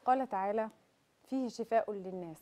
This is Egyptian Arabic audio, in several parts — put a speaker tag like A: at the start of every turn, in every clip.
A: قال تعالى فيه شفاء للناس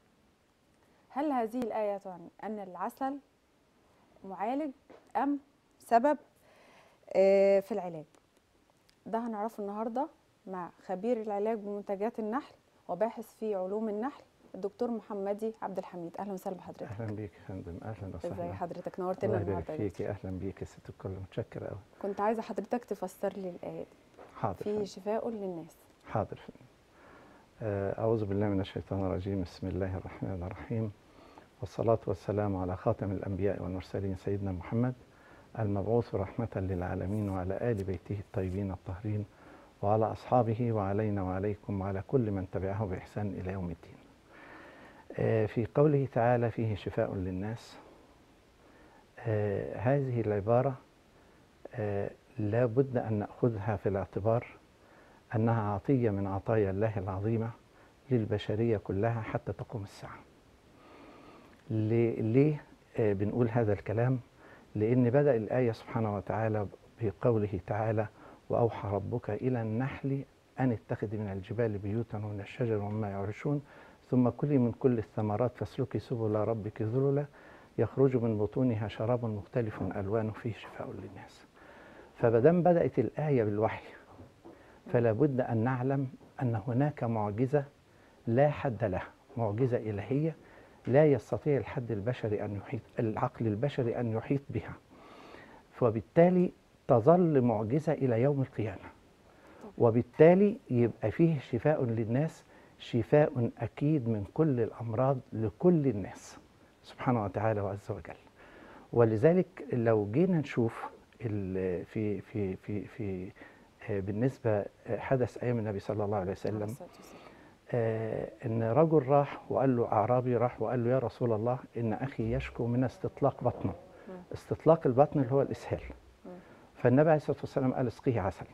A: هل هذه الآية تعني أن العسل معالج أم سبب آه، في العلاج ده هنعرفه النهاردة مع خبير العلاج بمنتجات النحل وباحث في علوم النحل الدكتور محمدي عبد الحميد اهلا وسهلا بحضرتك
B: اهلا بيك يا فندم اهلا وسهلا
A: ازي حضرتك نورتنا
B: الله يبارك
A: النهارده يا
B: فيكي اهلا بيك يا ست الكل متشكر قوي
A: كنت عايزه حضرتك تفسر لي الايه دي
B: حاضر
A: فيه
B: فندم.
A: شفاء للناس
B: حاضر فندم. آه، أعوذ بالله من الشيطان الرجيم بسم الله الرحمن الرحيم والصلاة والسلام على خاتم الأنبياء والمرسلين سيدنا محمد المبعوث رحمة للعالمين وعلى آل بيته الطيبين الطاهرين وعلى أصحابه وعلينا وعليكم وعلى كل من تبعه بإحسان إلى يوم الدين آه، في قوله تعالى فيه شفاء للناس آه، هذه العبارة آه، لا بد أن نأخذها في الاعتبار أنها عطية من عطايا الله العظيمة للبشرية كلها حتى تقوم الساعة ليه ليه، آه، بنقول هذا الكلام لأن بدأ الآية سبحانه وتعالى بقوله تعالى وأوحى ربك إلى النحل أن اتخذ من الجبال بيوتا ومن الشجر ومما يعرشون ثم كلي من كل الثمرات فاسلكي سبل ربك ذللا يخرج من بطونها شراب مختلف ألوانه فيه شفاء للناس فمادام بدأت الآية بالوحي فلا بد أن نعلم أن هناك معجزة لا حد لها معجزة إلهية لا يستطيع الحد البشري أن يحيط العقل البشري أن يحيط بها فبالتالي تظل معجزة إلى يوم القيامة وبالتالي يبقى فيه شفاء للناس شفاء أكيد من كل الأمراض لكل الناس سبحانه وتعالى وعز وجل ولذلك لو جينا نشوف ال- في في في في آه، بالنسبة آه، حدث أيام النبي صلى الله عليه
A: عليه
B: وسلم
A: الصلاة والسلام.
B: آه، ان رجل راح وقال له اعرابي راح وقال له يا رسول الله ان اخي يشكو من استطلاق بطنه
A: مم.
B: استطلاق البطن اللي هو الاسهال
A: مم.
B: فالنبي عليه الصلاه والسلام قال اسقيه عسل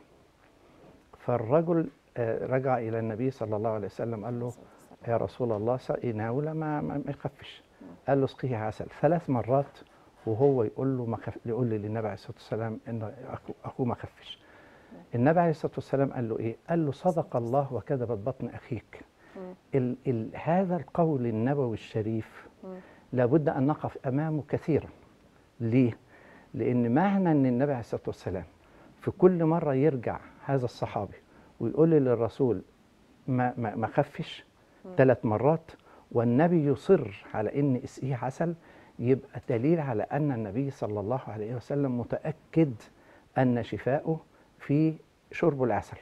B: فالرجل آه، رجع الى النبي صلى الله عليه وسلم قال له
A: الصلاة والسلام.
B: يا رسول الله سقيناه لا ما ما ما يخفش
A: مم.
B: قال له اسقيه عسل ثلاث مرات وهو يقول له ما خف يقول لي للنبي عليه الصلاه والسلام ان أخو- اخوه ما خفش النبي عليه الصلاه والسلام قال له ايه؟ قال له صدق الله وكذبت بطن اخيك
A: مم.
B: ال ال هذا القول النبوي الشريف
A: مم.
B: لابد ان نقف امامه كثيرا ليه لان معنى ان النبي عليه الصلاه والسلام في كل مره يرجع هذا الصحابي ويقول للرسول ما ما, ما خفش
A: مم.
B: ثلاث مرات والنبي يصر على ان اسقيه عسل يبقى دليل على ان النبي صلى الله عليه وسلم متاكد ان شفاؤه في شرب العسل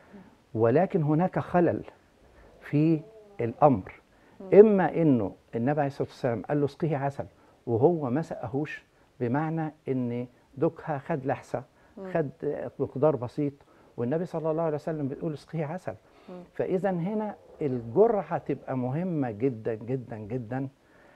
B: ولكن هناك خلل في الامر
A: مم.
B: اما انه النبي عليه الصلاه والسلام قال له اسقيه عسل وهو ما سقهوش بمعنى ان دوكها خد لحسه
A: مم.
B: خد مقدار بسيط والنبي صلى الله عليه وسلم بيقول اسقيه عسل
A: مم.
B: فاذا هنا الجرعه تبقى مهمه جدا جدا جدا
A: مم.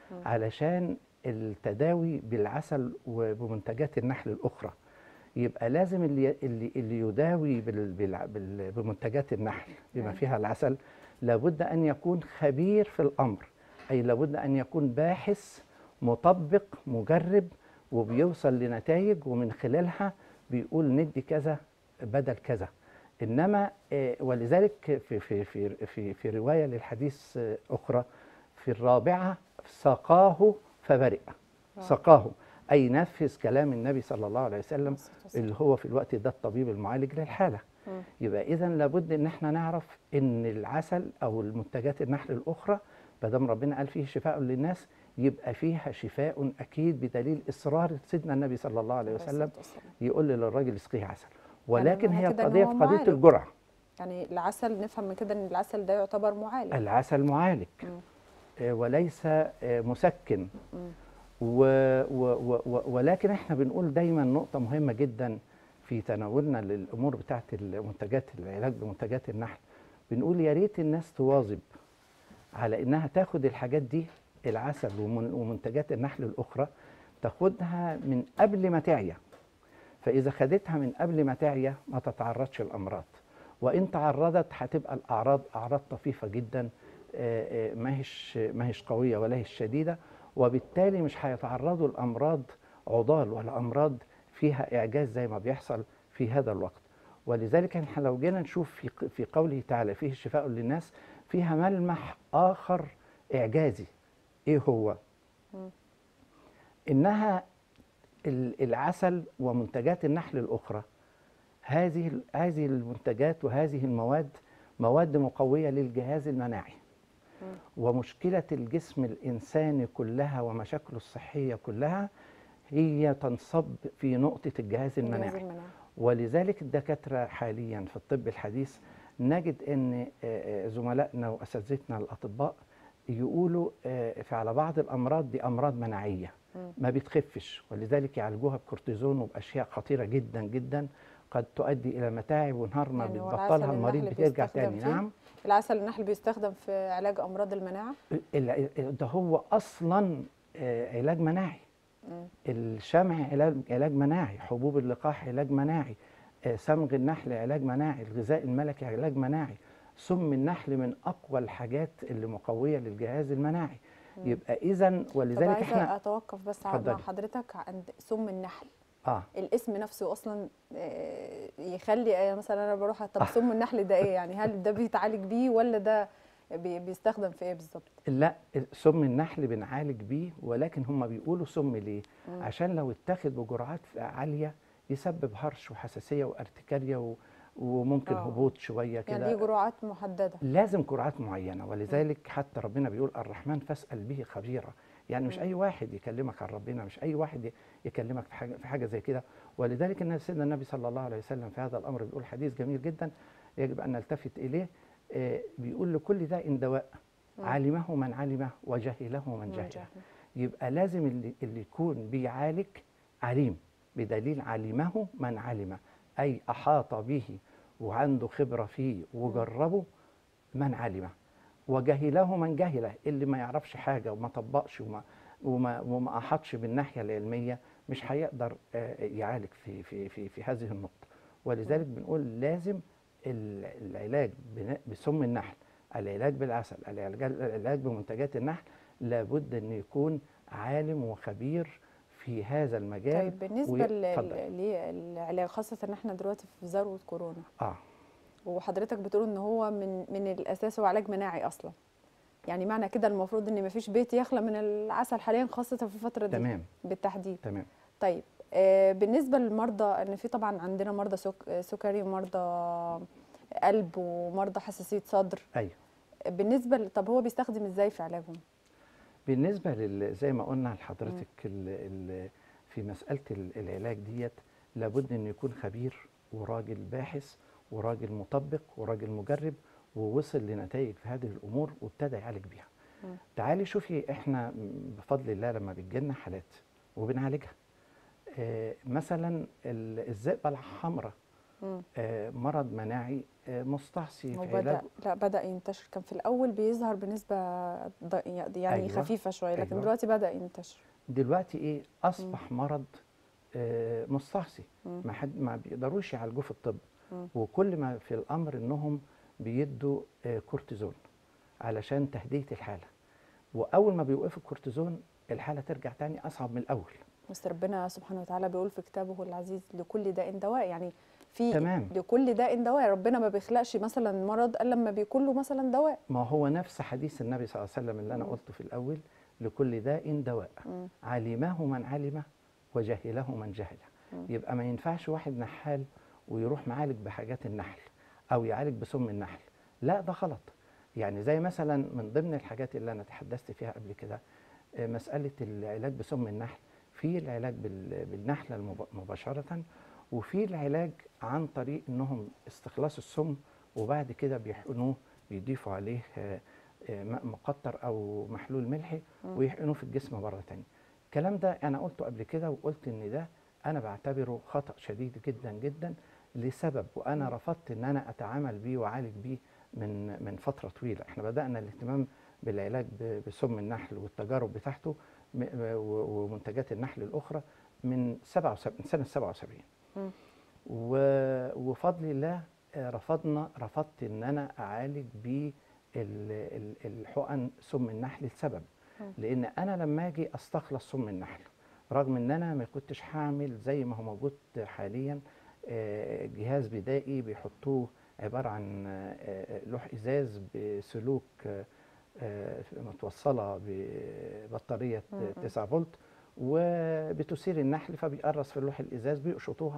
B: علشان التداوي بالعسل وبمنتجات النحل الاخرى يبقى لازم اللي اللي, اللي يداوي بال بال بال بمنتجات النحل بما
A: نعم.
B: فيها العسل لابد ان يكون خبير في الامر اي لابد ان يكون باحث مطبق مجرب وبيوصل لنتائج ومن خلالها بيقول ندي كذا بدل كذا انما آه، ولذلك في في في في, في روايه للحديث آه، اخرى في الرابعه سقاه فبرئ
A: آه.
B: سقاه اي نفذ كلام النبي صلى الله عليه وسلم
A: الصلاة والسلام.
B: اللي هو في الوقت ده الطبيب المعالج للحاله
A: مم.
B: يبقى اذا لابد ان احنا نعرف ان العسل او المنتجات النحل الاخرى ما دام ربنا قال فيه شفاء للناس يبقى فيها شفاء اكيد بدليل اصرار سيدنا النبي صلى الله عليه
A: عليه
B: وسلم
A: الصلاة والسلام.
B: يقول للراجل اسقيه عسل ولكن
A: معنى
B: هي
A: كده إن
B: القضيه
A: هو
B: في قضيه
A: معالج.
B: الجرعه
A: يعني العسل نفهم من كده ان العسل ده يعتبر معالج
B: العسل معالج
A: مم.
B: آه، وليس آه، مسكن
A: مم.
B: و و و و ولكن احنا بنقول دايما نقطة مهمة جدا في تناولنا للأمور بتاعت المنتجات العلاج بمنتجات النحل بنقول يا ريت الناس تواظب على إنها تاخد الحاجات دي العسل ومن- ومنتجات النحل الأخرى تاخدها من قبل ما تعيا فإذا خدتها من قبل ما تعيا ما تتعرضش الأمراض وإن تعرضت هتبقى الأعراض أعراض طفيفة جدا آه، آه، ما هيش ما هيش قوية ولا هيش شديدة وبالتالي مش هيتعرضوا لأمراض عضال ولا أمراض فيها إعجاز زي ما بيحصل في هذا الوقت ولذلك احنا لو جينا نشوف في ق- في قوله تعالى فيه شفاء للناس فيها ملمح اخر اعجازي ايه هو
A: مم.
B: انها ال- العسل ومنتجات النحل الاخرى هذه ال- هذه المنتجات وهذه المواد مواد مقويه للجهاز المناعي
A: مم.
B: ومشكله الجسم الانساني كلها ومشاكله الصحيه كلها هي تنصب في نقطه الجهاز
A: الجهاز
B: المناعي
A: المناعي
B: ولذلك الدكاترة حاليا في الطب الحديث نجد أن آه، آه، زملائنا وأساتذتنا الأطباء يقولوا آه، في على بعض الأمراض دي أمراض مناعية
A: مم.
B: ما بتخفش ولذلك يعالجوها بكورتيزون وبأشياء خطيرة جدا جدا قد تؤدي إلى متاعب ونهار ما
A: يعني هو
B: بتبطلها
A: العسل
B: المريض
A: النحل
B: بترجع
A: بيستخدم
B: تاني
A: فيه؟
B: نعم
A: العسل النحل بيستخدم في علاج امراض المناعه
B: ال- ده هو أصلا آه، علاج مناعي
A: مم.
B: الشمع علاج علاج مناعي حبوب اللقاح علاج مناعي آه، صمغ النحل علاج مناعي الغذاء الملكي علاج مناعي سم النحل من اقوى الحاجات اللي مقويه للجهاز المناعي
A: مم.
B: يبقى اذا
A: طب
B: ولذلك
A: عايزه
B: احنا
A: اتوقف بس على- مع
B: اتفضلي.
A: حضرتك عند سم النحل
B: اه
A: الاسم نفسه اصلا آه، يخلي آه، مثلا انا بروح طب
B: آه.
A: سم النحل ده ايه يعني هل ده بيتعالج بيه ولا ده بي- بيستخدم في ايه بالظبط
B: لا سم النحل بنعالج بيه ولكن هم بيقولوا سم ليه
A: مم.
B: عشان لو اتاخد بجرعات عاليه يسبب هرش وحساسيه وارتكاريه و- وممكن
A: آه.
B: هبوط شويه كده
A: يعني ليه جرعات محدده
B: لازم جرعات معينه ولذلك حتى ربنا بيقول الرحمن فاسال به خبيرا يعني مش
A: مم.
B: اي واحد يكلمك عن ربنا مش اي واحد ي- يكلمك في حاجه في حاجه زي كده ولذلك ان سيدنا النبي صلى الله عليه وسلم في هذا الامر بيقول حديث جميل جدا يجب ان نلتفت اليه آه، بيقول لكل داء دواء
A: مم.
B: علمه من علمه وجهله من
A: من
B: جهله
A: جهل.
B: يبقى لازم اللي, اللي يكون بيعالج عليم بدليل علمه من علم أي أحاط به وعنده خبرة فيه وجربه من علمه وجهله من جهله اللي ما يعرفش حاجة وما طبقش وما وما, وما أحاطش بالناحية العلمية مش هيقدر آه، يعالج في في في في هذه النقطة ولذلك بنقول لازم ال- العلاج بن- بسم النحل العلاج بالعسل العلاج العلاج بمنتجات النحل لابد ان يكون عالم وخبير في هذا المجال
A: طيب بالنسبه
B: وي-
A: لل-
B: اتفضل.
A: للعلاج خاصه ان احنا دلوقتي في ذروه كورونا
B: اه
A: وحضرتك بتقول ان هو من من الاساس هو علاج مناعي اصلا يعني معنى كده المفروض ان مفيش بيت يخلى من العسل حاليا خاصه في الفتره دي
B: تمام
A: بالتحديد
B: تمام
A: طيب آه، بالنسبه للمرضى ان في طبعا عندنا مرضى سك... سكري ومرضى قلب ومرضى حساسيه صدر
B: ايوه
A: بالنسبه ل... طب هو بيستخدم ازاي في علاجهم
B: بالنسبه لل زي ما قلنا لحضرتك ال ال في مساله ال- العلاج ديت لابد ان يكون خبير وراجل باحث وراجل مطبق وراجل مجرب ووصل لنتائج في هذه الامور وابتدى يعالج بيها.
A: مم.
B: تعالي شوفي احنا بفضل الله لما بتجيلنا حالات وبنعالجها. آه مثلا ال- الذئبه الحمراء
A: مم.
B: آه مرض مناعي آه مستعصي في
A: وبدا
B: علاج
A: لا بدا ينتشر كان في الاول بيظهر بنسبه ض... يعني
B: أيوة.
A: خفيفه شويه لكن
B: أيوة.
A: دلوقتي بدا ينتشر
B: دلوقتي ايه اصبح مرض آه مستعصي
A: مم.
B: ما حد ما بيقدروش يعالجوه في الطب
A: مم.
B: وكل ما في الامر انهم بيدوا آه، كورتيزون علشان تهدئه الحاله واول ما بيوقفوا الكورتيزون الحاله ترجع تاني اصعب من الاول
A: بس ربنا سبحانه وتعالى بيقول في كتابه العزيز لكل داء دواء يعني في
B: تمام.
A: لكل داء دواء ربنا ما بيخلقش مثلا مرض الا لما بيكون له مثلا دواء
B: ما هو نفس حديث النبي صلى الله عليه وسلم اللي انا
A: مم.
B: قلته في الاول لكل داء دواء
A: مم.
B: علمه من علمه وجهله من جهله
A: مم.
B: يبقى ما ينفعش واحد نحال ويروح معالج بحاجات النحل او يعالج بسم النحل لا ده غلط يعني زي مثلا من ضمن الحاجات اللي انا تحدثت فيها قبل كده آه، مساله العلاج بسم النحل في العلاج بال- بالنحله المب- مباشره وفي العلاج عن طريق انهم استخلاص السم وبعد كده بيحقنوه بيضيفوا عليه آه، آه، ماء مقطر او محلول ملحي
A: مم.
B: ويحقنوه في الجسم مره تانية الكلام ده انا قلته قبل كده وقلت ان ده انا بعتبره خطا شديد جدا جدا لسبب وانا
A: مم.
B: رفضت ان انا اتعامل بيه واعالج بيه من من فتره طويله احنا بدانا الاهتمام بالعلاج ب- بسم النحل والتجارب بتاعته م- و- ومنتجات النحل الاخرى من 77 سنه 77
A: مم.
B: و- وفضل الله آه، رفضنا رفضت ان انا اعالج بيه ال- ال- الحقن سم النحل لسبب
A: مم.
B: لان انا لما اجي استخلص سم النحل رغم ان انا ما كنتش هعمل زي ما هو موجود حاليا آه، جهاز بدائي بيحطوه عباره عن آه، آه، لوح ازاز بسلوك آه، آه، متوصله ببطاريه
A: مم.
B: 9 فولت وبتثير النحل فبيقرص في اللوح الازاز بيقشطوها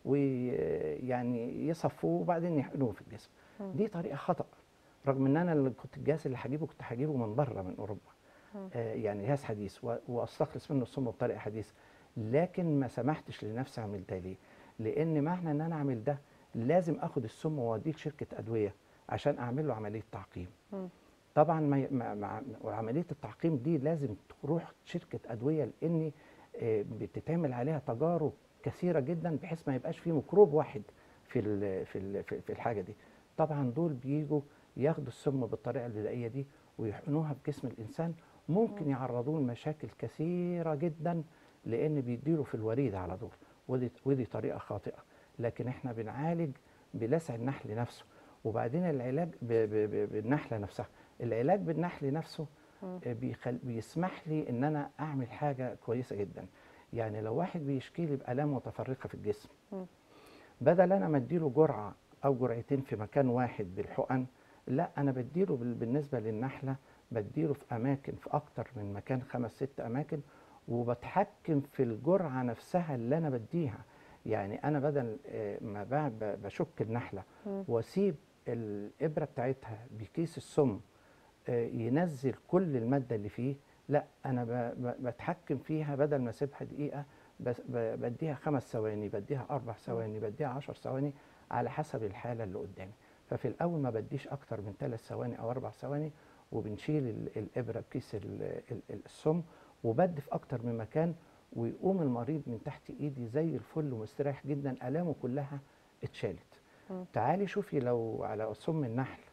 B: ويعني يصفوه وبعدين يحقنوه في الجسم
A: مم.
B: دي طريقه خطا رغم ان انا اللي كنت الجهاز اللي هجيبه كنت هجيبه من بره من اوروبا
A: مم.
B: آه، يعني جهاز حديث و- واستخلص منه السم بطريقه حديثه لكن ما سمحتش لنفسي اعمل ده ليه؟ لان معنى ان انا اعمل ده لازم اخد السم واوديه لشركه ادويه عشان اعمل له عمليه تعقيم
A: مم.
B: طبعا ما ي- ما- مع وعمليه التعقيم دي لازم تروح شركه ادويه لان آه، بتتعمل عليها تجارب كثيره جدا بحيث ما يبقاش في ميكروب واحد في ال في ال في في الحاجه دي طبعا دول بيجوا ياخدوا السم بالطريقه البدائيه دي ويحقنوها بجسم الانسان ممكن يعرضوه لمشاكل كثيره جدا لان بيديله في الوريد على طول ودي ودي طريقه خاطئه لكن احنا بنعالج بلسع النحل نفسه وبعدين العلاج ب- ب- ب- بالنحله نفسها العلاج بالنحل نفسه
A: مم.
B: آه، بيخل... بيسمح لي ان انا اعمل حاجه كويسه جدا يعني لو واحد بيشكي لي بالام متفرقه في الجسم
A: مم.
B: بدل انا ما اديله جرعه او جرعتين في مكان واحد بالحقن لا انا بديله بال- بالنسبه للنحله بديله في اماكن في اكتر من مكان خمس ست اماكن وبتحكم في الجرعه نفسها اللي انا بديها يعني انا بدل آه، ما ب- ب- بشك النحله
A: مم.
B: واسيب الابره بتاعتها بكيس السم آه، ينزل كل الماده اللي فيه لا انا ب- ب- بتحكم فيها بدل ما اسيبها دقيقه بس ب- بديها خمس ثواني بديها اربع ثواني بديها عشر ثواني على حسب الحاله اللي قدامي ففي الاول ما بديش اكتر من ثلاث ثواني او اربع ثواني وبنشيل ال- الابره بكيس ال- ال- ال- السم وبدي في اكتر من مكان ويقوم المريض من تحت ايدي زي الفل ومستريح جدا الامه كلها اتشالت
A: مم.
B: تعالي شوفي لو على سم النحل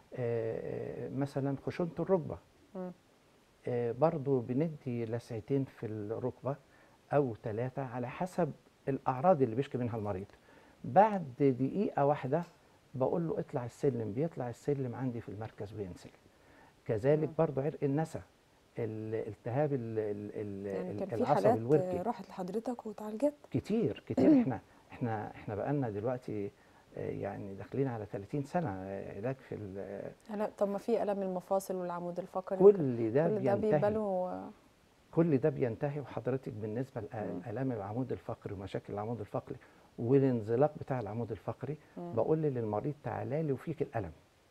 B: آه، مثلا خشونه الركبه
A: مم.
B: آه، برضو بندي لسعتين في الركبة أو ثلاثة على حسب الأعراض اللي بيشكي منها المريض بعد دقيقة واحدة بقول له اطلع السلم بيطلع السلم عندي في المركز وينزل كذلك
A: مم.
B: برضو عرق النسا الالتهاب ال- ال- ال-
C: يعني كان في
B: العصب
C: حالات
B: الوركي
C: راحت لحضرتك واتعالجت
B: كتير كتير احنا احنا احنا بقالنا دلوقتي آه، يعني داخلين على 30 سنة آه، علاج في ال-
A: لا طب ما في الم المفاصل والعمود الفقري
B: كل ده
A: كل ده
B: بينتهي
A: بيبقى له
B: كل ده بينتهي وحضرتك بالنسبه
A: مم.
B: لالام العمود الفقري ومشاكل العمود الفقري والانزلاق بتاع العمود الفقري
A: مم.
B: بقول للمريض تعالى لي وفيك الالم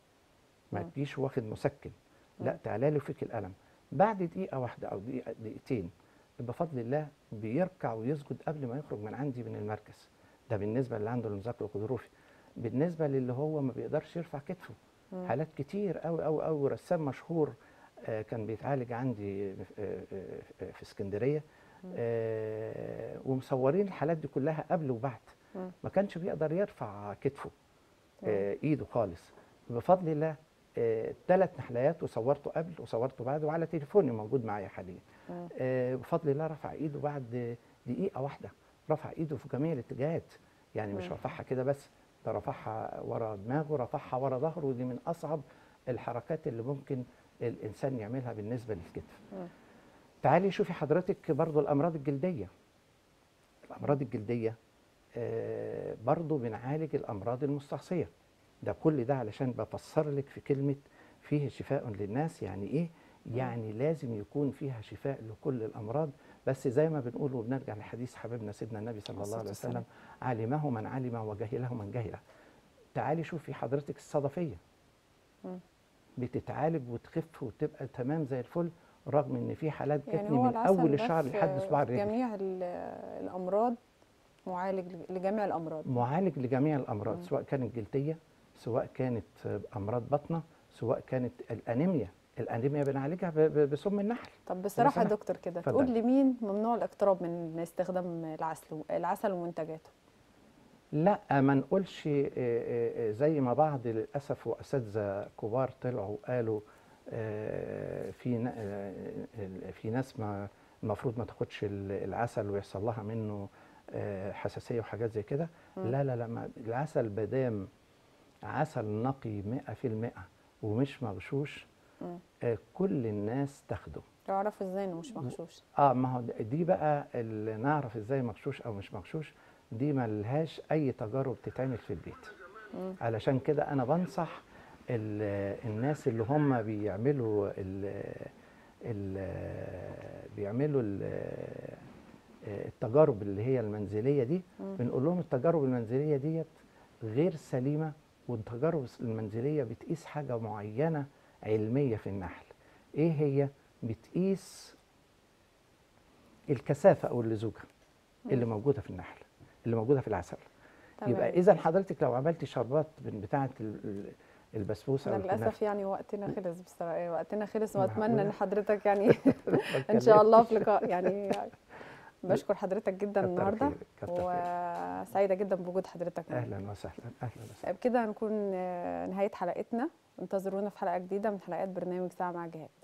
B: ما
A: مم.
B: تجيش واخد مسكن لا
A: مم.
B: تعالى لي وفيك الالم بعد دقيقه واحده او دقيقه دقيقتين بفضل الله بيركع ويسجد قبل ما يخرج من عندي من المركز ده بالنسبه اللي عنده الانزلاق الغضروفي بالنسبه للي هو ما بيقدرش يرفع كتفه
A: مم.
B: حالات كتير قوي قوي قوي رسام مشهور آه، كان بيتعالج عندي في- آه، آه، في اسكندريه آه، ومصورين الحالات دي كلها قبل وبعد
A: مم.
B: ما كانش بيقدر يرفع كتفه
A: تمام.
B: آه، ايده خالص بفضل الله ثلاث نحليات وصورته قبل وصورته بعد وعلى تليفوني موجود معايا حاليا
A: مم.
B: آه، بفضل الله رفع ايده بعد دقيقه واحده رفع ايده في جميع الاتجاهات يعني مش
A: مم.
B: رفعها كده بس ده رفعها ورا دماغه رفعها ورا ظهره ودي من اصعب الحركات اللي ممكن الانسان يعملها بالنسبه للكتف
A: مم.
B: تعالي شوفي حضرتك برضو الامراض الجلديه الامراض الجلديه آه، برضو بنعالج الامراض المستعصيه ده كل ده علشان بفسر لك في كلمه فيه شفاء للناس يعني ايه يعني لازم يكون فيها شفاء لكل الامراض بس زي ما بنقول وبنرجع لحديث حبيبنا سيدنا النبي صلى الله عليه
C: الصلاة
B: وسلم علمه من علم وجهله من جهله تعالي شوفي حضرتك الصدفيه
A: مم.
B: بتتعالج وتخف وتبقى تمام زي الفل رغم ان في حالات
A: يعني
B: جاتني
A: هو
B: من
A: العسل
B: اول
A: ده
B: الشعر
A: في-
B: لحد صباع
A: في
B: الرجل
A: جميع ال- الامراض معالج لجميع الامراض
B: معالج لجميع الامراض
A: مم.
B: سواء كانت جلديه سواء كانت امراض بطنه سواء كانت الانيميا الانيميا بنعالجها ب- ب- بسم النحل
A: طب بصراحه يا
B: سمحت.
A: دكتور كده
B: اتفضل.
A: تقول لمين ممنوع الاقتراب من استخدام العسل العسل ومنتجاته
B: لا ما نقولش آه، آه، آه، زي ما بعض للاسف واساتذه كبار طلعوا قالوا آه، في ن- آه، في ناس ما المفروض ما تاخدش ال- العسل ويحصل لها منه آه، حساسيه وحاجات زي كده
A: مم.
B: لا لا لا ما العسل بدام عسل نقي 100% ومش مغشوش
A: مم.
B: آه، كل الناس تاخده
A: تعرفوا ازاي انه مش مغشوش
B: اه ما هو دي بقى اللي نعرف ازاي مغشوش او مش مغشوش دي ملهاش اي تجارب تتعمل في البيت
A: مم.
B: علشان كده انا بنصح ال- الناس اللي هم بيعملوا ال ال بيعملوا ال- التجارب اللي هي المنزليه دي
A: مم.
B: بنقول لهم التجارب المنزليه ديت غير سليمه والتجارب المنزليه بتقيس حاجه معينه علميه في النحل ايه هي بتقيس الكثافه او اللزوجه اللي موجوده في النحل اللي موجوده في العسل يبقى
A: تمام.
B: اذا حضرتك لو عملتي شربات من بتاعه ال- ال- البسبوسه او
A: للاسف
B: الكنافه
A: يعني وقتنا خلص بصراحه وقتنا خلص
B: معقولة؟
A: واتمنى ان حضرتك يعني ان شاء الله في لقاء يعني بشكر حضرتك جدا
B: كتر
A: النهارده
B: خيرك، كتر خيرك.
A: وسعيده جدا بوجود حضرتك معانا.
B: اهلا وسهلا اهلا وسهلا
A: بكده هنكون آه، نهايه حلقتنا انتظرونا في حلقه جديده من حلقات برنامج ساعه مع جهاد